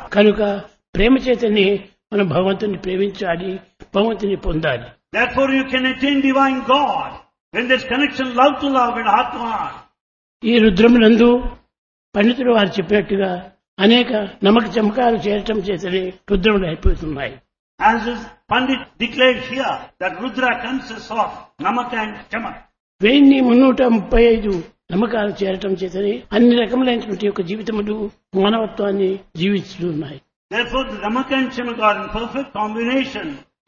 కనుక ప్రేమ చేతనే మనం భగవంతుని ప్రేమించాలి భగవంతుని పొందాలి Therefore you can attain divine God when there's connection love to love and heart to heart. ఈ రుద్రమునందు పండితులు వారు చెప్పినట్టుగా అనేక నమ్మక చమకాలు చేరటం చేతనే రుద్రములు అయిపోతున్నాయి As is Pandit declared here that Rudra consists of Namaka and Chamak. వెయ్యి మున్నూట ముప్పై ఐదు నమ్మకాలు చేరటం చేతనే అన్ని రకములైనటువంటి యొక్క జీవితములు మానవత్వాన్ని జీవిస్తున్నాయి Therefore the Namaka and Chamak are in perfect combination.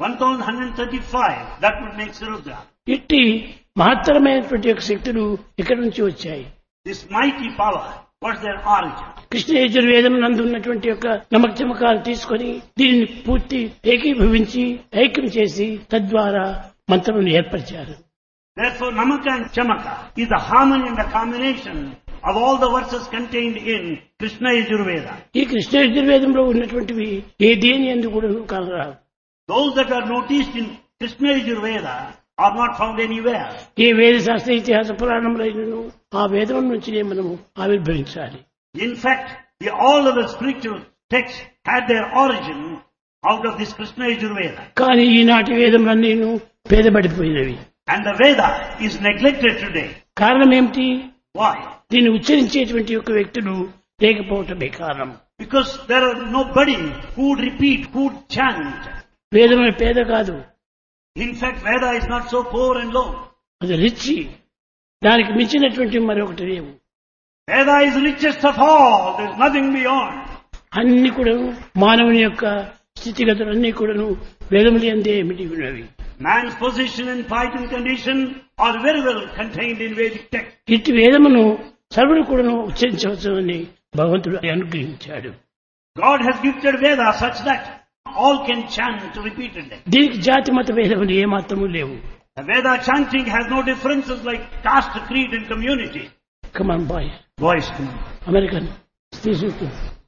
1135. That would make Rudra. ఇట్టి మహత్తరమైనటువంటి యొక్క శక్తులు ఎక్కడి నుంచి వచ్చాయి This mighty power, what's their origin? Krishna యజుర్వేదం నందు ఉన్నటువంటి యొక్క నమ్మక చమకాలు తీసుకొని దీనిని పూర్తి ఏకీభవించి ఐక్యం చేసి తద్వారా మంత్రమును ఏర్పరిచారు Therefore Namaka and Chamaka is the harmony and the combination of all the verses contained in Krishna Yajurveda. ఈ కృష్ణ యజుర్వేదంలో ఉన్నటువంటివి ఏ దేని ఎందుకు కూడా కనరావు Those that are noticed in Krishna Yajurveda are not found anywhere. ఏ వేద శాస్త్ర ఇతిహాస పురాణములైనను ఆ వేదం నుంచినే మనము ఆవిర్భవించాలి In fact, the, all of the spiritual texts had their origin out of this Krishna Yajurveda. కానీ ఈనాటి వేదములన్నీను భేదపడిపోయినవి And the Veda is neglected today. కారణం ఏమిటి Why? దీన్ని ఉచ్చరించేటువంటి యొక్క వ్యక్తులు లేకపోవటమే కారణం Because there are nobody who would repeat, who would chant. వేదమైన పేద కాదు In fact, Veda is not so poor and low. అది రిచి దానికి మించినటువంటి మరొకటి లేవు Veda is richest of all. There's nothing beyond. అన్ని కూడాను మానవుని యొక్క స్థితిగతులన్నీ కూడాను వేదములు అందే ఏమిటి ఉన్నవి Man's position and plight and condition are very well contained in Vedic text. ఇట్టి వేదమును సర్వుడు కూడాను ఉచ్చరించవచ్చు అని భగవంతుడు అనుగ్రహించాడు God has gifted Veda such that all can chant repeatedly. దీనికి జాతి మత వేదములు ఏమాత్రము లేవు The Veda chanting has no differences like caste, creed and community. Come on boy Voice command. American తీసుకుంటుంది